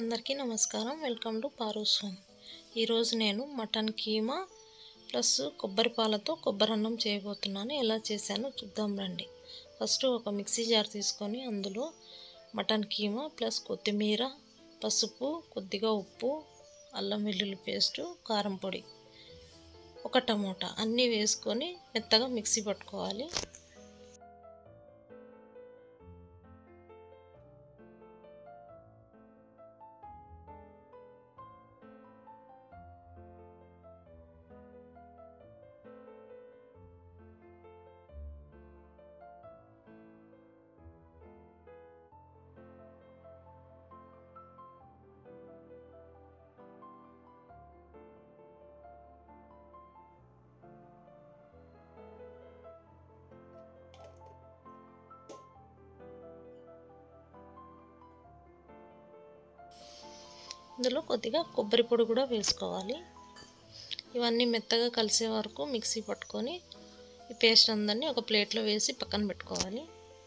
అందరికీ నమస్కారం welcome to పారూస్ home ఈరోజు నేను మటన్ కీమా ప్లస్ కొబ్బరి పాలతో కొబ్బరి అన్నం చేయబోతున్నాను ఎలా చేశానో చూద్దాం రండి ఫస్ట్ ఒక మిక్సీ జార్ తీసుకొని అందులో మటన్ కీమా ప్లస్ కొత్తిమీర పసుపు కొద్దిగా ఉప్పు అల్లం వెల్లుల్లి పేస్టు కారం పొడి ఒక టమోటా అన్నీ వేసుకొని మెత్తగా మిక్సీ పట్టుకోవాలి ఇందులో కొద్దిగా కొబ్బరి పొడి కూడా వేసుకోవాలి ఇవన్నీ మెత్తగా కలిసే వరకు మిక్సీ పట్టుకొని ఈ పేస్ట్ అందరినీ ఒక ప్లేట్లో వేసి పక్కన పెట్టుకోవాలి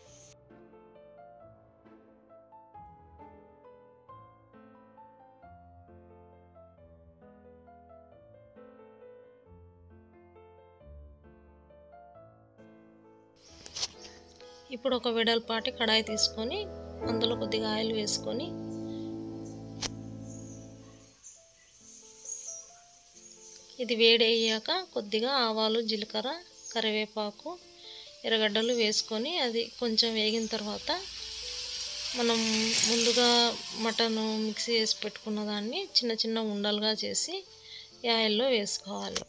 ఇప్పుడు ఒక వెడల్పాటి కడాయి తీసుకొని అందులో కొద్దిగా ఆయిల్ వేసుకొని ఇది వేడి అయ్యాక కొద్దిగా ఆవాలు జీలకర్ర కరివేపాకు ఎర్రగడ్డలు వేసుకొని అది కొంచెం వేగిన తర్వాత మనం ముందుగా మటన్ మిక్సీ చేసి పెట్టుకున్న దాన్ని చిన్న చిన్న ఉండలుగా చేసి ఆయిల్లో వేసుకోవాలి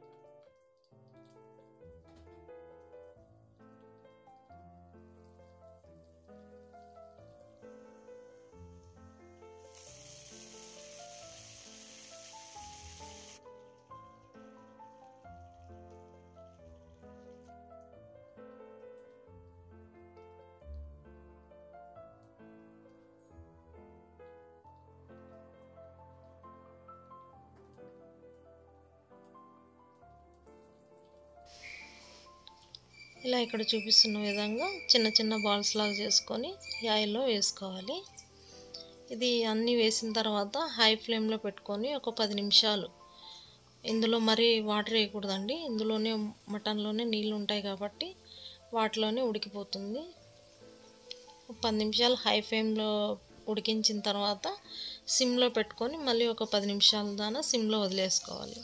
ఇలా ఇక్కడ చూపిస్తున్న విధంగా చిన్న చిన్న బాల్స్ లాగా చేసుకొని ఆయిల్లో వేసుకోవాలి ఇది అన్నీ వేసిన తర్వాత హై ఫ్లేమ్లో పెట్టుకొని ఒక పది నిమిషాలు ఇందులో మరీ వాటర్ వేయకూడదండి ఇందులోనే మటన్లోనే నీళ్ళు ఉంటాయి కాబట్టి వాటిలోనే ఉడికిపోతుంది పది నిమిషాలు హై ఫ్లేమ్లో ఉడికించిన తర్వాత సిమ్లో పెట్టుకొని మళ్ళీ ఒక పది నిమిషాల దాకా సిమ్లో వదిలేసుకోవాలి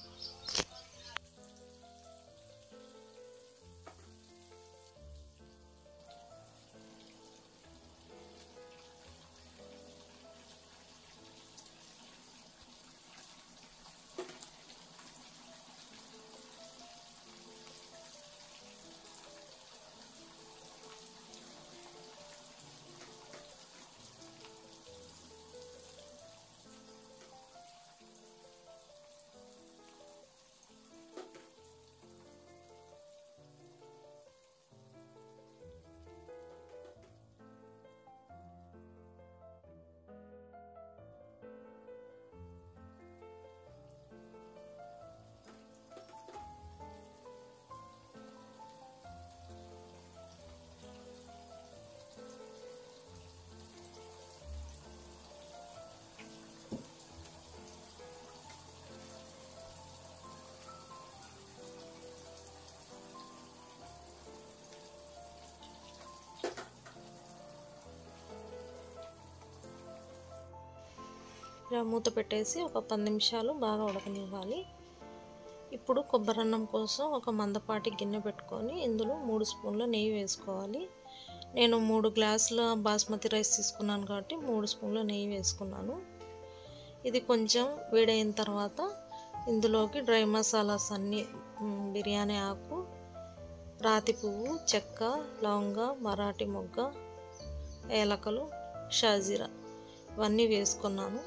ఇలా మూత పెట్టేసి ఒక పది నిమిషాలు బాగా ఉడకనివ్వాలి ఇప్పుడు కొబ్బరి అన్నం కోసం ఒక మందపాటి గిన్నె పెట్టుకొని ఇందులో మూడు స్పూన్ల నెయ్యి వేసుకోవాలి నేను మూడు గ్లాసుల బాస్మతి రైస్ తీసుకున్నాను కాబట్టి మూడు స్పూన్ల నెయ్యి వేసుకున్నాను ఇది కొంచెం వేడైన తర్వాత ఇందులోకి డ్రై మసాలాస్ అన్నీ బిర్యానీ ఆకు రాతి పువ్వు చెక్క లవంగ మరాఠీ మొగ్గ ఏలకలు షాజీరా ఇవన్నీ వేసుకున్నాను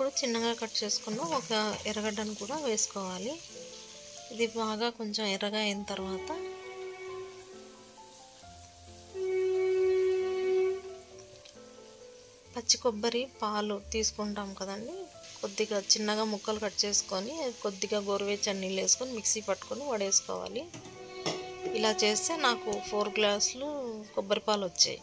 ఇప్పుడు చిన్నగా కట్ చేసుకున్న ఒక ఎర్రగడ్డను కూడా వేసుకోవాలి ఇది బాగా కొంచెం ఎర్రగా అయిన తర్వాత పచ్చి కొబ్బరి పాలు తీసుకుంటాం కదండి కొద్దిగా చిన్నగా ముక్కలు కట్ చేసుకొని కొద్దిగా గోరువెచ్చని నీళ్ళు వేసుకొని మిక్సీ పట్టుకొని వడేసుకోవాలి ఇలా చేస్తే నాకు ఫోర్ గ్లాసులు కొబ్బరి పాలు వచ్చాయి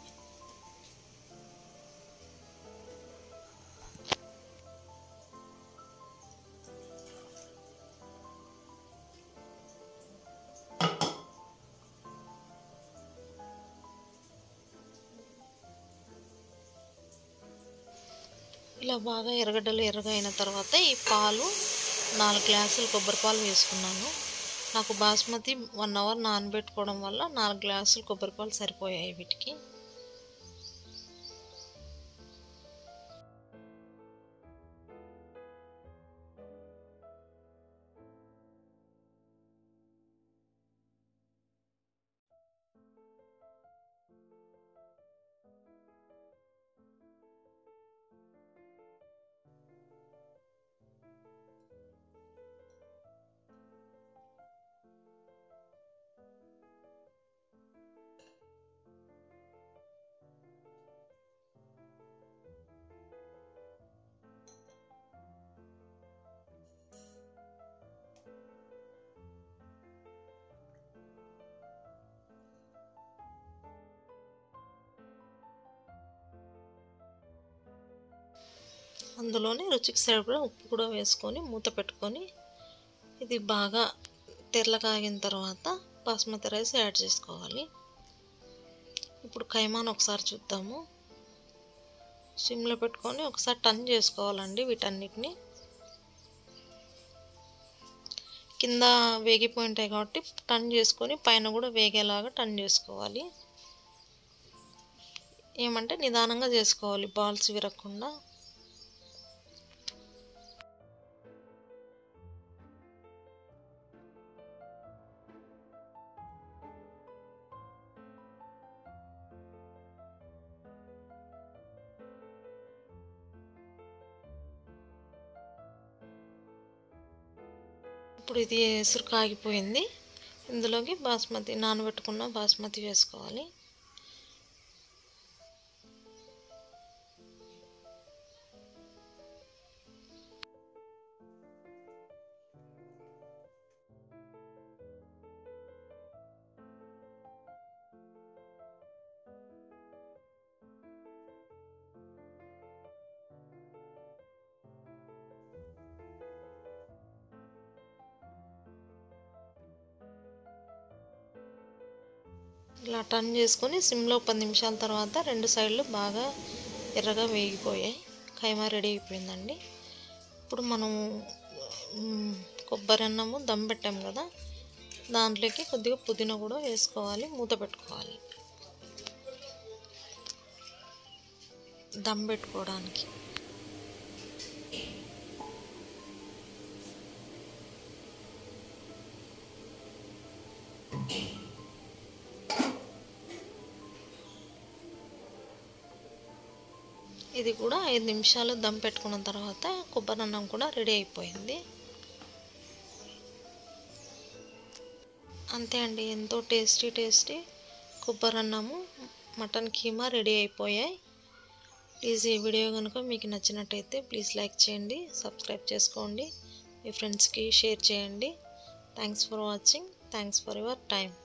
ఇలా బాగా ఎర్రగడ్డలు ఎర్రగా అయిన తర్వాత ఈ పాలు నాలుగు గ్లాసులు కొబ్బరి పాలు వేసుకున్నాను నాకు బాస్మతి వన్ అవర్ నానబెట్టుకోవడం వల్ల నాలుగు గ్లాసులు కొబ్బరి పాలు సరిపోయాయి వీటికి అందులోనే రుచికి సరిపడా ఉప్పు కూడా వేసుకొని మూత పెట్టుకొని ఇది బాగా తెల్లగాగిన తర్వాత బాస్మతి రైస్ యాడ్ చేసుకోవాలి ఇప్పుడు కైమాన్ ఒకసారి చూద్దాము సిమ్లో పెట్టుకొని ఒకసారి టర్న్ చేసుకోవాలండి వీటన్నిటిని కింద వేగిపోయింటాయి కాబట్టి టర్న్ చేసుకొని పైన కూడా వేగేలాగా టర్న్ చేసుకోవాలి ఏమంటే నిదానంగా చేసుకోవాలి బాల్స్ విరగకుండా ఇప్పుడు ఇది ఎసురు కాగిపోయింది ఇందులోకి బాస్మతి నానబెట్టుకున్న బాస్మతి వేసుకోవాలి ఇలా టర్న్ చేసుకొని సిమ్లో పది నిమిషాల తర్వాత రెండు సైడ్లు బాగా ఎర్రగా వేగిపోయాయి ఖైమా రెడీ అయిపోయిందండి ఇప్పుడు మనం మ్, కొబ్బరి అన్నము దమ్ పెట్టాం కదా దాంట్లోకి కొద్దిగా పుదీనా కూడా వేసుకోవాలి మూత పెట్టుకోవాలి దమ్ పెట్టుకోవడానికి ఇది కూడా ఐదు నిమిషాలు దమ్ పెట్టుకున్న తర్వాత కొబ్బరి అన్నం కూడా రెడీ అయిపోయింది అంతే అండి ఎంతో టేస్టీ టేస్టీ కొబ్బరి అన్నము మటన్ కీమా రెడీ అయిపోయాయి ప్లీజ్ ఈ వీడియో కనుక మీకు నచ్చినట్టయితే ప్లీజ్ లైక్ చేయండి సబ్స్క్రైబ్ చేసుకోండి మీ ఫ్రెండ్స్కి షేర్ చేయండి thanks for watching thanks for your time